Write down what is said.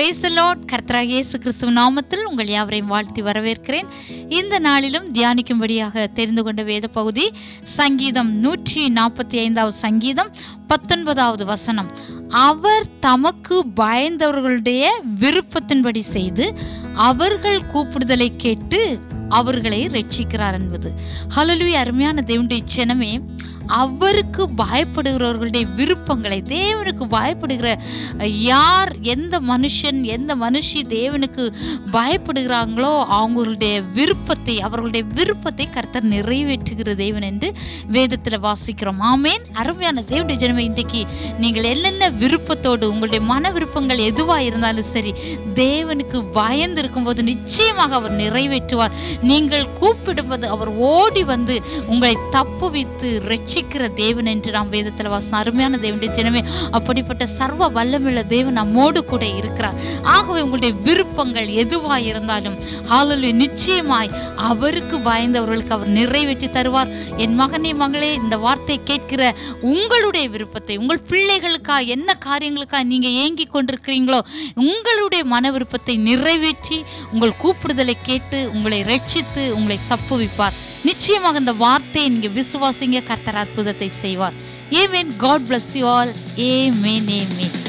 price Lord கர்த்தராகிய இயேசு கிறிஸ்துவ நாமத்தில் உங்கள் யாவரையும் வாழ்த்தி வரவேற்கிறேன் இந்த நாளிலும் தியானிக்கும்படியாக தெரிந்து கொண்ட வேத பகுதி சங்கீதம் நூற்றி நாற்பத்தி ஐந்தாவது சங்கீதம் பத்தொன்பதாவது வசனம் அவர் தமக்கு பயந்தவர்களுடைய விருப்பத்தின்படி செய்து அவர்கள் கூப்பிடுதலை கேட்டு அவர்களை ரட்சிக்கிறார் என்பது ஹலலுவி அருமையான தேவனுடைய சினமே அவருக்கு பயப்படுகிறவர்களுடைய விருப்பங்களை தேவனுக்கு பயப்படுகிற யார் எந்த மனுஷன் எந்த மனுஷி தேவனுக்கு பயப்படுகிறாங்களோ அவங்களுடைய விருப்பத்தை அவர்களுடைய விருப்பத்தை கர்த்தர் நிறைவேற்றுகிற தேவன் என்று வேதத்தில் வாசிக்கிறோம் ஆமேன் அருமையான தேவனுடைய ஜனமே இன்றைக்கு நீங்கள் என்னென்ன விருப்பத்தோடு உங்களுடைய மன விருப்பங்கள் எதுவாக இருந்தாலும் சரி தேவனுக்கு பயந்து இருக்கும்போது நிச்சயமாக அவர் நிறைவேற்றுவார் நீங்கள் கூப்பிடும்போது அவர் ஓடி வந்து உங்களை தப்புவித்து ரட்சிக்கிற தேவன் என்று நாம் வேதத்தில் வாசனம் அருமையான தேவனுடைய ஜனமே அப்படிப்பட்ட சர்வ வல்லமுள்ள தேவன் நம்மோடு கூட இருக்கிறார் ஆகவே உங்களுடைய விருப்பங்கள் எதுவாக இருந்தாலும் ஹalleluya நிச்சயமாய் அவருக்கு பயந்தவர்களுக்கு அவர் நிறைவேற்றி தருவார் என் மகனே மகளே இந்த வார்த்தை கேட்கிற உங்களுடைய விருப்பத்தை உங்கள் பிள்ளைகளுக்காக என்ன காரியங்களுக்காக நீங்கள் ஏங்கி கொண்டிருக்கிறீங்களோ உங்களுடைய மன விருப்பத்தை நிறைவேற்றி உங்கள் கூப்பிடுதலை கேட்டு உங்களை ரட்சித்து உங்களை தப்புவிப்பார் நிச்சயமாக இந்த வார்த்தையை நீங்க விசுவாசிங்க கர்த்தர் அற்புதத்தை செய்வார் ஏமேன் காட் bless you all ஏமேன் ஏமேன்